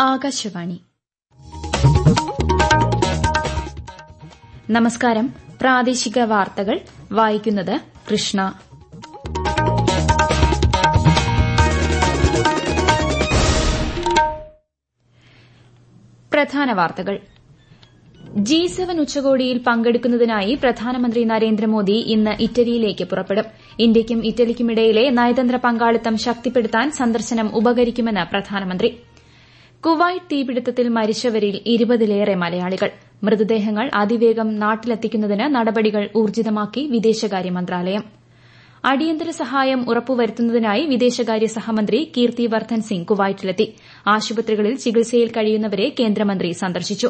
ആകാശവാണി നമസ്കാരം പ്രാദേശിക വാർത്തകൾ വായിക്കുന്നത് കൃഷ്ണ പ്രധാന വാർത്തകൾ ജി സെവൻ ഉച്ചകോടിയിൽ പങ്കെടുക്കുന്നതിനായി പ്രധാനമന്ത്രി നരേന്ദ്രമോദി ഇന്ന് ഇറ്റലിയിലേക്ക് പുറപ്പെടും ഇന്ത്യയ്ക്കും ഇറ്റലിക്കുമിടയിലെ നയതന്ത്ര പങ്കാളിത്തം ശക്തിപ്പെടുത്താൻ സന്ദർശനം ഉപകരിക്കുമെന്ന് പ്രധാനമന്ത്രി കുവൈറ്റ് തീപിടുത്തത്തിൽ മരിച്ചവരിൽ ഇരുപതിലേറെ മലയാളികൾ മൃതദേഹങ്ങൾ അതിവേഗം നാട്ടിലെത്തിക്കുന്നതിന് നടപടികൾ ഊർജിതമാക്കി വിദേശകാര്യ മന്ത്രാലയം അടിയന്തര സഹായം ഉറപ്പുവരുത്തുന്നതിനായി വിദേശകാര്യ സഹമന്ത്രി കീർത്തി വർദ്ധൻ സിംഗ് കുവൈറ്റിലെത്തി ആശുപത്രികളിൽ ചികിത്സയിൽ കഴിയുന്നവരെ കേന്ദ്രമന്ത്രി സന്ദർശിച്ചു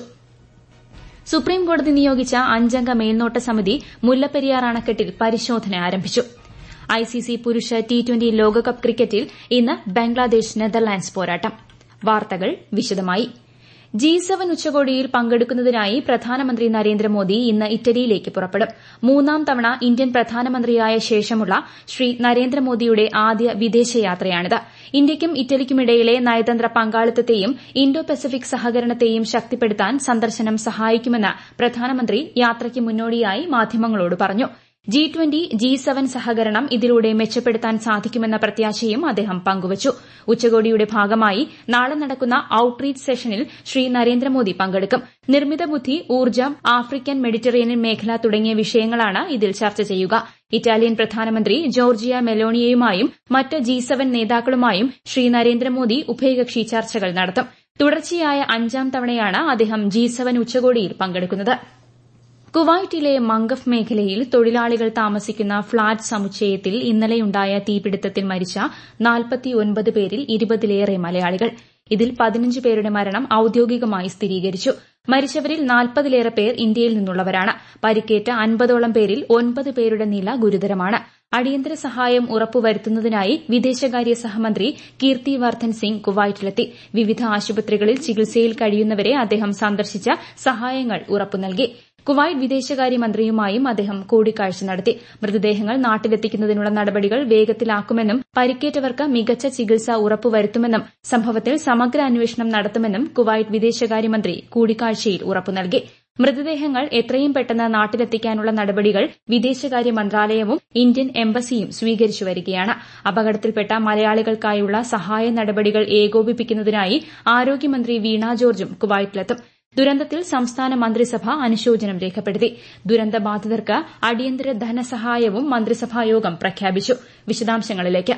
സുപ്രീംകോടതി നിയോഗിച്ച അഞ്ചംഗ മേൽനോട്ട സമിതി മുല്ലപ്പെരിയാർ അണക്കെട്ടിൽ പരിശോധന ആരംഭിച്ചു ഐസിസി പുരുഷ ടി ട്വന്റി ലോകകപ്പ് ക്രിക്കറ്റിൽ ഇന്ന് ബംഗ്ലാദേശ് നെതർലാൻഡ്സ് പോരാട്ടം വാർത്തകൾ വിശദമായി ജി സെവൻ ഉച്ചകോടിയിൽ പങ്കെടുക്കുന്നതിനായി പ്രധാനമന്ത്രി നരേന്ദ്രമോദി ഇന്ന് ഇറ്റലിയിലേക്ക് പുറപ്പെടും മൂന്നാം തവണ ഇന്ത്യൻ പ്രധാനമന്ത്രിയായ ശേഷമുള്ള ശ്രീ നരേന്ദ്രമോദിയുടെ ആദ്യ വിദേശയാത്രയാണിത് ഇന്ത്യയ്ക്കും ഇറ്റലിക്കുമിടയിലെ നയതന്ത്ര പങ്കാളിത്തത്തെയും ഇന്തോ പസഫിക് സഹകരണത്തെയും ശക്തിപ്പെടുത്താൻ സന്ദർശനം സഹായിക്കുമെന്ന് പ്രധാനമന്ത്രി യാത്രയ്ക്ക് മുന്നോടിയായി മാധ്യമങ്ങളോട് പറഞ്ഞു ജി ട്വന്റി ജി സെവൻ സഹകരണം ഇതിലൂടെ മെച്ചപ്പെടുത്താൻ സാധിക്കുമെന്ന പ്രത്യാശയും അദ്ദേഹം പങ്കുവച്ചു ഉച്ചകോടിയുടെ ഭാഗമായി നാളെ നടക്കുന്ന ഔട്ട്റീച്ച് സെഷനിൽ ശ്രീ നരേന്ദ്രമോദി പങ്കെടുക്കും നിർമ്മിത ബുദ്ധി ഊർജ്ജം ആഫ്രിക്കൻ മെഡിറ്ററേനിയൻ മേഖല തുടങ്ങിയ വിഷയങ്ങളാണ് ഇതിൽ ചർച്ച ചെയ്യുക ഇറ്റാലിയൻ പ്രധാനമന്ത്രി ജോർജിയ മെലോണിയയുമായും മറ്റ് ജി സെവൻ നേതാക്കളുമായും ശ്രീ നരേന്ദ്രമോദി ഉഭയകക്ഷി ചർച്ചകൾ നടത്തും തുടർച്ചയായ അഞ്ചാം തവണയാണ് അദ്ദേഹം ജി സെവൻ ഉച്ചകോടിയിൽ പങ്കെടുക്കുന്നത് കുവൈറ്റിലെ മംഗഫ് മേഖലയിൽ തൊഴിലാളികൾ താമസിക്കുന്ന ഫ്ളാറ്റ് സമുച്ചയത്തിൽ ഇന്നലെയുണ്ടായ തീപിടുത്തത്തിൽ മരിച്ച നാൽപ്പത്തിയൊൻപത് പേരിൽ ഇരുപതിലേറെ മലയാളികൾ ഇതിൽ പതിനഞ്ച് പേരുടെ മരണം ഔദ്യോഗികമായി സ്ഥിരീകരിച്ചു മരിച്ചവരിൽ നാൽപ്പതിലേറെ പേർ ഇന്ത്യയിൽ നിന്നുള്ളവരാണ് പരിക്കേറ്റ അൻപതോളം പേരിൽ ഒൻപത് പേരുടെ നില ഗുരുതരമാണ് അടിയന്തര സഹായം ഉറപ്പുവരുത്തുന്നതിനായി വിദേശകാര്യ സഹമന്ത്രി കീർത്തി വർദ്ധൻ സിംഗ് കുവൈറ്റിലെത്തി വിവിധ ആശുപത്രികളിൽ ചികിത്സയിൽ കഴിയുന്നവരെ അദ്ദേഹം സന്ദർശിച്ച് സഹായങ്ങൾ ഉറപ്പു നൽകി കുവൈറ്റ് വിദേശകാര്യമന്ത്രിയുമായും അദ്ദേഹം കൂടിക്കാഴ്ച നടത്തി മൃതദേഹങ്ങൾ നാട്ടിലെത്തിക്കുന്നതിനുള്ള നടപടികൾ വേഗത്തിലാക്കുമെന്നും പരിക്കേറ്റവർക്ക് മികച്ച ചികിത്സ ഉറപ്പുവരുത്തുമെന്നും സംഭവത്തിൽ സമഗ്ര അന്വേഷണം നടത്തുമെന്നും കുവൈറ്റ് വിദേശകാര്യമന്ത്രി കൂടിക്കാഴ്ചയിൽ ഉറപ്പു നൽകി മൃതദേഹങ്ങൾ എത്രയും പെട്ടെന്ന് നാട്ടിലെത്തിക്കാനുള്ള നടപടികൾ വിദേശകാര്യ മന്ത്രാലയവും ഇന്ത്യൻ എംബസിയും സ്വീകരിച്ചു വരികയാണ് അപകടത്തിൽപ്പെട്ട മലയാളികൾക്കായുള്ള സഹായ നടപടികൾ ഏകോപിപ്പിക്കുന്നതിനായി ആരോഗ്യമന്ത്രി വീണ ജോർജും കുവൈറ്റിലെത്തും ദുരന്തത്തിൽ സംസ്ഥാന മന്ത്രിസഭ അനുശോചനം രേഖപ്പെടുത്തി ദുരന്തബാധിതർക്ക് അടിയന്തര ധനസഹായവും മന്ത്രിസഭായോഗം പ്രഖ്യാപിച്ചു വിശദാംശങ്ങളിലേക്ക്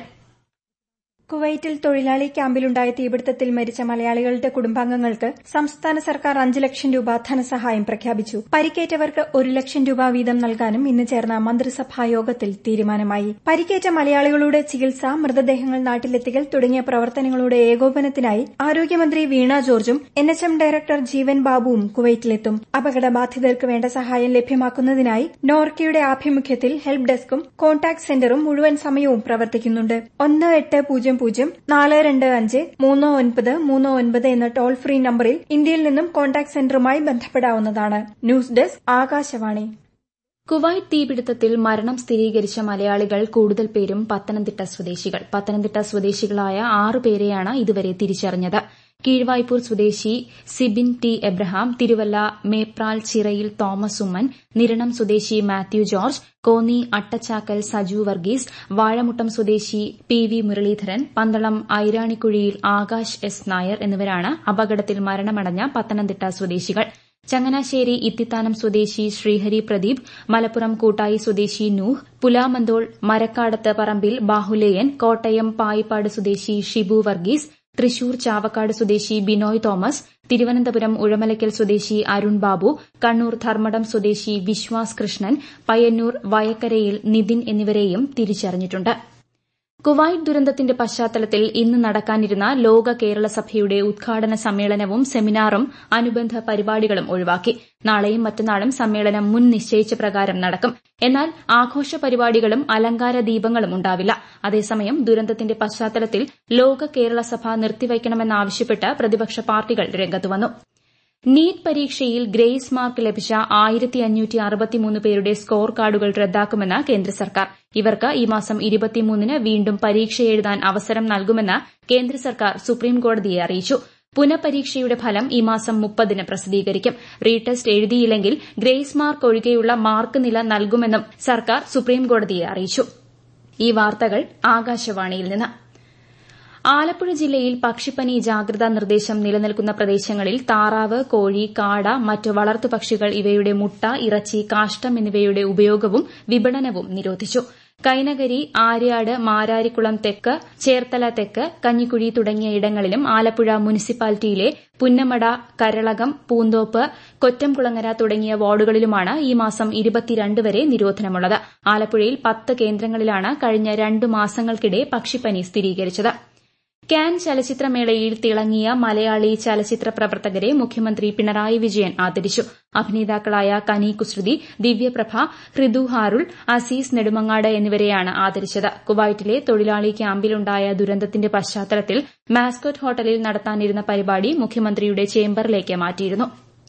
കുവൈറ്റിൽ തൊഴിലാളി ക്യാമ്പിലുണ്ടായ തീപിടുത്തത്തിൽ മരിച്ച മലയാളികളുടെ കുടുംബാംഗങ്ങൾക്ക് സംസ്ഥാന സർക്കാർ അഞ്ച് ലക്ഷം രൂപ ധനസഹായം പ്രഖ്യാപിച്ചു പരിക്കേറ്റവർക്ക് ഒരു ലക്ഷം രൂപ വീതം നൽകാനും ഇന്ന് ചേർന്ന മന്ത്രിസഭാ യോഗത്തിൽ തീരുമാനമായി പരിക്കേറ്റ മലയാളികളുടെ ചികിത്സ മൃതദേഹങ്ങൾ നാട്ടിലെത്തിക്കൽ തുടങ്ങിയ പ്രവർത്തനങ്ങളുടെ ഏകോപനത്തിനായി ആരോഗ്യമന്ത്രി വീണ ജോർജും N H M director Jeevan ബാബുവും കുവൈറ്റിലെത്തും അപകടബാധിതർക്ക് വേണ്ട സഹായം ലഭ്യമാക്കുന്നതിനായി നോർക്കയുടെ ആഭിമുഖ്യത്തിൽ ഹെൽപ്പ് ഡെസ്കും കോൺടാക്ട് സെന്ററും മുഴുവൻ സമയവും പ്രവർത്തിക്കുന്നുണ്ട് ഒന്ന് എട്ട് പൂജ്യം പൂജ്യം നാല് രണ്ട് അഞ്ച് മൂന്ന് ഒൻപത് മൂന്ന് ഒൻപത് എന്ന ടോൾ ഫ്രീ നമ്പറിൽ ഇന്ത്യയിൽ നിന്നും കോൺടാക്ട് സെന്ററുമായി ബന്ധപ്പെടാവുന്നതാണ് ന്യൂസ് ഡെസ്ക് ആകാശവാണി കുവൈറ്റ് തീപിടുത്തത്തിൽ മരണം സ്ഥിരീകരിച്ച മലയാളികൾ കൂടുതൽ പേരും പത്തനംതിട്ട സ്വദേശികൾ പത്തനംതിട്ട സ്വദേശികളായ ആറ് പേരെയാണ് ഇതുവരെ തിരിച്ചറിഞ്ഞത് കീഴ്വായ്പൂർ സ്വദേശി Sibin T Abraham Thiruvalla Mepral Chirayil Thomas Oommen Niranam സ്വദേശി മാത്യു ജോർജ് കോന്നി അട്ടച്ചാക്കൽ സജു വർഗീസ് വാഴമുട്ടം സ്വദേശി P V Muraleedharan Pandalam Airanikuzhiyil Akash S Nair എന്നിവരാണ് അപകടത്തിൽ മരണമടഞ്ഞ പത്തനംതിട്ട സ്വദേശികൾ ചങ്ങനാശ്ശേരി ഇത്തിത്താനം സ്വദേശി ശ്രീഹരി പ്രദീപ് മലപ്പുറം കൂട്ടായി സ്വദേശി നൂഹ് പുലാമന്തോൾ മരക്കാടത്ത് പറമ്പിൽ ബാഹുലേയൻ കോട്ടയം പായിപ്പാട് സ്വദേശി ഷിബു വർഗീസ് തൃശൂർ ചാവക്കാട് സ്വദേശി ബിനോയ് തോമസ് തിരുവനന്തപുരം ഉഴമലയ്ക്കൽ സ്വദേശി അരുൺ ബാബു കണ്ണൂർ ധർമ്മടം സ്വദേശി വിശ്വാസ് കൃഷ്ണൻ പയ്യന്നൂർ വയക്കരയിൽ നിതിൻ എന്നിവരെയും തിരിച്ചറിഞ്ഞിട്ടുണ്ട് കുവൈറ്റ് ദുരന്തത്തിന്റെ പശ്ചാത്തലത്തിൽ ഇന്ന് നടക്കാനിരുന്ന ലോക കേരള സഭയുടെ ഉദ്ഘാടന സമ്മേളനവും സെമിനാറും അനുബന്ധ പരിപാടികളും ഒഴിവാക്കി നാളെയും മറ്റന്നാളും സമ്മേളനം മുൻ നിശ്ചയിച്ച പ്രകാരം നടക്കും എന്നാൽ ആഘോഷ പരിപാടികളും അലങ്കാര ദീപങ്ങളും ഉണ്ടാവില്ല അതേസമയം ദുരന്തത്തിന്റെ പശ്ചാത്തലത്തിൽ ലോക കേരള സഭ നിർത്തിവയ്ക്കണമെന്നാവശ്യപ്പെട്ട് പ്രതിപക്ഷ പാർട്ടികൾ രംഗത്തുവന്നു നീറ്റ് പരീക്ഷയിൽ ഗ്രേസ് മാർക്ക് ലഭിച്ച ആയിരത്തി അഞ്ഞൂറ്റി അറുപത്തിമൂന്ന് പേരുടെ സ്കോർ കാർഡുകൾ റദ്ദാക്കുമെന്ന് കേന്ദ്ര സർക്കാർ ഇവർക്ക് ഈ മാസം ഇരുപത്തിമൂന്നിന് വീണ്ടും പരീക്ഷ എഴുതാൻ അവസരം നൽകുമെന്ന് കേന്ദ്ര സർക്കാർ സുപ്രീംകോടതിയെ അറിയിച്ചു പുനഃപരീക്ഷയുടെ ഫലം ഈ മാസം മുപ്പതിന് പ്രസിദ്ധീകരിക്കും റീടെസ്റ്റ് എഴുതിയില്ലെങ്കിൽ ഗ്രേസ് മാർക്ക് ഒഴികെയുള്ള മാർക്ക് നില നൽകുമെന്നും സർക്കാർ സുപ്രീംകോടതിയെ അറിയിച്ചു ഈ വാർത്തകൾ ആകാശവാണിയിൽ നിന്ന് ആലപ്പുഴ ജില്ലയിൽ പക്ഷിപ്പനി ജാഗ്രതാ നിർദ്ദേശം നിലനിൽക്കുന്ന പ്രദേശങ്ങളിൽ താറാവ് കോഴി കാട മറ്റ് വളർത്തുപക്ഷികൾ ഇവയുടെ മുട്ട ഇറച്ചി കാഷ്ടം എന്നിവയുടെ ഉപയോഗവും വിപണനവും നിരോധിച്ചു കൈനകരി ആര്യാട് മാരാരിക്കുളം തെക്ക് ചേർത്തല തെക്ക് കഞ്ഞിക്കുഴി തുടങ്ങിയ ഇടങ്ങളിലും ആലപ്പുഴ മുനിസിപ്പാലിറ്റിയിലെ പുന്നമട കരളകം പൂന്തോപ്പ് കൊറ്റംകുളങ്ങര തുടങ്ങിയ വാർഡുകളിലുമാണ് ഈ മാസം ഇരുപത്തിരണ്ട് വരെ നിരോധനമുള്ളത് ആലപ്പുഴയിൽ പത്ത് കേന്ദ്രങ്ങളിലാണ് കഴിഞ്ഞ രണ്ടു മാസങ്ങൾക്കിടെ പക്ഷിപ്പനി സ്ഥിരീകരിച്ചത് കാൻ ചലച്ചിത്രമേളയിൽ തിളങ്ങിയ മലയാളി ചലച്ചിത്ര പ്രവർത്തകരെ മുഖ്യമന്ത്രി പിണറായി വിജയൻ ആദരിച്ചു അഭിനേതാക്കളായ കനി കുസൃതി ദിവ്യപ്രഭ ഹൃദു ഹാരുൾ അസീസ് നെടുമങ്ങാട് എന്നിവരെയാണ് ആദരിച്ചത് കുവൈറ്റിലെ തൊഴിലാളി ക്യാമ്പിലുണ്ടായ ദുരന്തത്തിന്റെ പശ്ചാത്തലത്തിൽ മാസ്കോട്ട് ഹോട്ടലിൽ നടത്താനിരുന്ന പരിപാടി മുഖ്യമന്ത്രിയുടെ ചേംബറിലേക്ക് മാറ്റിയിരുന്നു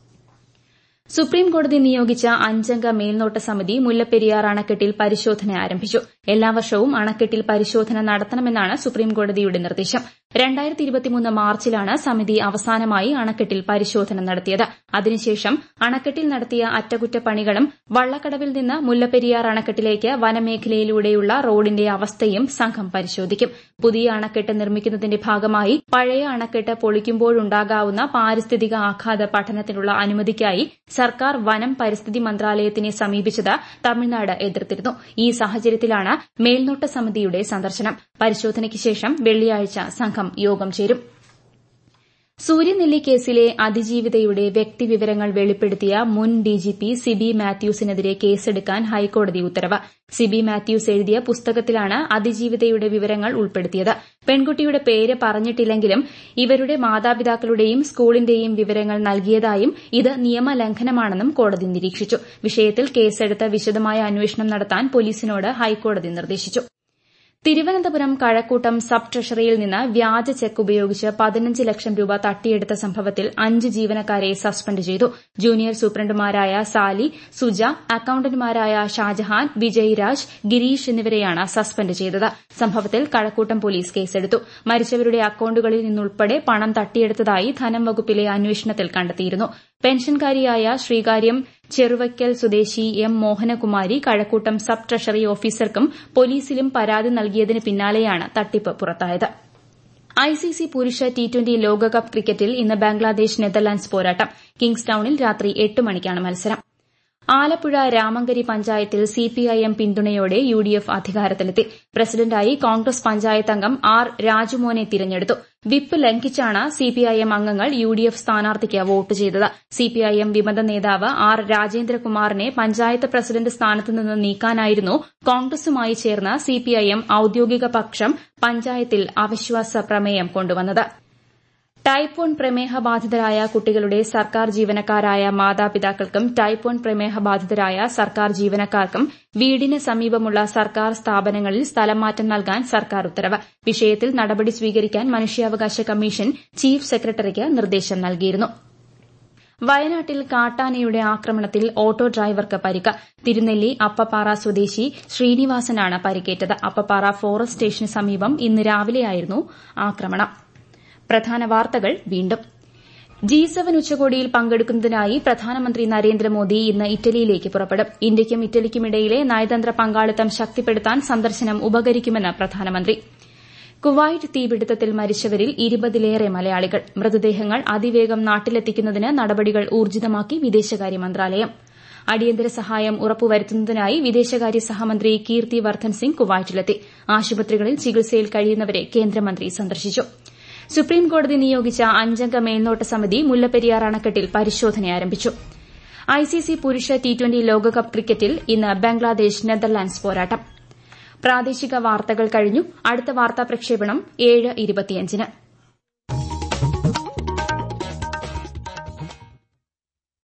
സുപ്രീംകോടതി നിയോഗിച്ച അഞ്ചംഗ മേൽനോട്ട സമിതി മുല്ലപ്പെരിയാർ അണക്കെട്ടിൽ പരിശോധന ആരംഭിച്ചു എല്ലാ വർഷവും അണക്കെട്ടിൽ പരിശോധന നടത്തണമെന്നാണ് സുപ്രീംകോടതിയുടെ നിർദ്ദേശം മാർച്ചിലാണ് സമിതി അവസാനമായി അണക്കെട്ടിൽ പരിശോധന നടത്തിയത് അതിനുശേഷം അണക്കെട്ടിൽ നടത്തിയ അറ്റകുറ്റപ്പണികളും വള്ളക്കടവിൽ നിന്ന് മുല്ലപ്പെരിയാർ അണക്കെട്ടിലേക്ക് വനമേഖലയിലൂടെയുള്ള റോഡിന്റെ അവസ്ഥയും സംഘം പരിശോധിക്കും പുതിയ അണക്കെട്ട് നിർമ്മിക്കുന്നതിന്റെ ഭാഗമായി പഴയ അണക്കെട്ട് പൊളിക്കുമ്പോഴുണ്ടാകാവുന്ന പാരിസ്ഥിതിക ആഘാത പഠനത്തിനുള്ള അനുമതിക്കായി സർക്കാർ വനം പരിസ്ഥിതി മന്ത്രാലയത്തിനെ സമീപിച്ചത് തമിഴ്നാട് എതിർത്തിരുന്നു ഈ സാഹചര്യത്തിലാണ് മേൽനോട്ട സമിതിയുടെ സന്ദർശനം പരിശോധനയ്ക്ക് ശേഷം വെള്ളിയാഴ്ച സംഘം യോഗം ചേരും സൂര്യനെല്ലി കേസിലെ അതിജീവിതയുടെ വ്യക്തിവിവരങ്ങൾ വെളിപ്പെടുത്തിയ മുൻ ഡിജിപി സിബി മാത്യൂസിനെതിരെ കേസെടുക്കാൻ ഹൈക്കോടതി ഉത്തരവ് സിബി മാത്യൂസ് എഴുതിയ പുസ്തകത്തിലാണ് അതിജീവിതയുടെ വിവരങ്ങൾ ഉൾപ്പെടുത്തിയത് പെൺകുട്ടിയുടെ പേര് പറഞ്ഞിട്ടില്ലെങ്കിലും ഇവരുടെ മാതാപിതാക്കളുടെയും സ്കൂളിന്റെയും വിവരങ്ങൾ നൽകിയതായും ഇത് നിയമലംഘനമാണെന്നും കോടതി നിരീക്ഷിച്ചു വിഷയത്തിൽ കേസെടുത്ത് വിശദമായ അന്വേഷണം നടത്താൻ പോലീസിനോട് ഹൈക്കോടതി നിർദ്ദേശിച്ചു തിരുവനന്തപുരം കഴക്കൂട്ടം സബ് ട്രഷറിയിൽ നിന്ന് വ്യാജ ചെക്ക് ഉപയോഗിച്ച് പതിനഞ്ച് ലക്ഷം രൂപ തട്ടിയെടുത്ത സംഭവത്തിൽ അഞ്ച് ജീവനക്കാരെ സസ്പെൻഡ് ചെയ്തു ജൂനിയർ സൂപ്രണ്ടുമാരായ സാലി സുജ അക്കൌണ്ടന്റുമാരായ ഷാജഹാൻ വിജയ് രാജ് ഗിരീഷ് എന്നിവരെയാണ് സസ്പെൻഡ് ചെയ്തത് സംഭവത്തിൽ കഴക്കൂട്ടം പോലീസ് കേസെടുത്തു മരിച്ചവരുടെ അക്കൌണ്ടുകളിൽ നിന്നുൾപ്പെടെ പണം തട്ടിയെടുത്തതായി ധനം വകുപ്പിലെ അന്വേഷണത്തിൽ കണ്ടെത്തിയിരുന്നു പെൻഷൻകാരിയായ ശ്രീകാര്യം ചെറുവയ്ക്കൽ സ്വദേശി M Mohanakumari Kazhakkoottam sub treasury ഓഫീസർക്കും പോലീസിലും പരാതി നൽകിയതിന് പിന്നാലെയാണ് തട്ടിപ്പ് പുറത്തായത് ഐസിസി പുരുഷ ടി ട്വന്റി ലോകകപ്പ് ക്രിക്കറ്റിൽ ഇന്ന് ബംഗ്ലാദേശ് നെതർലാൻഡ്സ് പോരാട്ടം കിങ്സ് ടൌണിൽ രാത്രി എട്ട് മണിക്കാണ് മത്സരം ആലപ്പുഴ രാമങ്കരി പഞ്ചായത്തിൽ സിപിഐഎം പിന്തുണയോടെ യുഡിഎഫ് അധികാരത്തിലെത്തി പ്രസിഡന്റായി കോൺഗ്രസ് പഞ്ചായത്ത് അംഗം ആർ രാജുമോനെ തിരഞ്ഞെടുത്തു വിപ്പ് ലംഘിച്ചാണ് സിപിഐഎം അംഗങ്ങൾ യുഡിഎഫ് സ്ഥാനാർത്ഥിക്ക് വോട്ട് ചെയ്തത് സിപിഐഎം വിമത നേതാവ് ആർ രാജേന്ദ്രകുമാറിനെ പഞ്ചായത്ത് പ്രസിഡന്റ് സ്ഥാനത്ത് നിന്ന് നീക്കാനായിരുന്നു കോൺഗ്രസുമായി ചേർന്ന് സിപിഐഎം ഔദ്യോഗിക പക്ഷം പഞ്ചായത്തിൽ അവിശ്വാസ പ്രമേയം കൊണ്ടുവന്നത് ടൈപ്പ് വൺ പ്രമേഹ ബാധിതരായ കുട്ടികളുടെ സർക്കാർ ജീവനക്കാരായ മാതാപിതാക്കൾക്കും ടൈപ്പ് വൺ പ്രമേഹ ബാധിതരായ സർക്കാർ ജീവനക്കാർക്കും വീടിന് സമീപമുള്ള സർക്കാർ സ്ഥാപനങ്ങളിൽ സ്ഥലം മാറ്റം നൽകാൻ സർക്കാർ ഉത്തരവ് വിഷയത്തിൽ നടപടി സ്വീകരിക്കാൻ മനുഷ്യാവകാശ കമ്മീഷൻ ചീഫ് സെക്രട്ടറിക്ക് നിർദ്ദേശം നൽകിയിരുന്നു വയനാട്ടിൽ കാട്ടാനയുടെ ആക്രമണത്തിൽ ഓട്ടോ ഡ്രൈവർക്ക് പരിക്ക് തിരുനെല്ലി അപ്പപ്പാറ സ്വദേശി ശ്രീനിവാസനാണ് പരിക്കേറ്റത് അപ്പപ്പാറ ഫോറസ്റ്റ് സ്റ്റേഷന് സമീപം ഇന്ന് രാവിലെയായിരുന്നു ആക്രമണം പ്രധാന വാർത്തകൾ വീണ്ടും ജി സെവൻ ഉച്ചകോടിയിൽ പങ്കെടുക്കുന്നതിനായി പ്രധാനമന്ത്രി നരേന്ദ്രമോദി ഇന്ന് ഇറ്റലിയിലേക്ക് പുറപ്പെടും ഇന്ത്യയ്ക്കും ഇറ്റലിക്കുമിടയിലെ നയതന്ത്ര പങ്കാളിത്തം ശക്തിപ്പെടുത്താൻ സന്ദർശനം ഉപകരിക്കുമെന്ന് പ്രധാനമന്ത്രി കുവൈറ്റ് തീപിടുത്തത്തിൽ മരിച്ചവരിൽ ഇരുപതിലേറെ മലയാളികൾ മൃതദേഹങ്ങൾ അതിവേഗം നാട്ടിലെത്തിക്കുന്നതിന് നടപടികൾ ഊർജിതമാക്കി വിദേശകാര്യ മന്ത്രാലയം അടിയന്തര സഹായം ഉറപ്പുവരുത്തുന്നതിനായി വിദേശകാര്യ സഹമന്ത്രി കീർത്തി വർദ്ധൻ സിംഗ് കുവൈറ്റിലെത്തി ആശുപത്രികളിൽ ചികിത്സയിൽ കഴിയുന്നവരെ കേന്ദ്രമന്ത്രി സന്ദർശിച്ചു സുപ്രീംകോടതി നിയോഗിച്ച അഞ്ചംഗ മേൽനോട്ട സമിതി മുല്ലപ്പെരിയാർ അണക്കെട്ടിൽ പരിശോധന ആരംഭിച്ചു ഐസിസി പുരുഷ ടി ട്വന്റി ലോകകപ്പ് ക്രിക്കറ്റിൽ ഇന്ന് ബംഗ്ലാദേശ് നെതർലാൻഡ്സ് പോരാട്ടം പ്രാദേശിക വാർത്തകൾ കഴിഞ്ഞു അടുത്ത വാർത്താ പ്രക്ഷേപണം ഏഴ് ഇരുപത്തിയഞ്ചിന്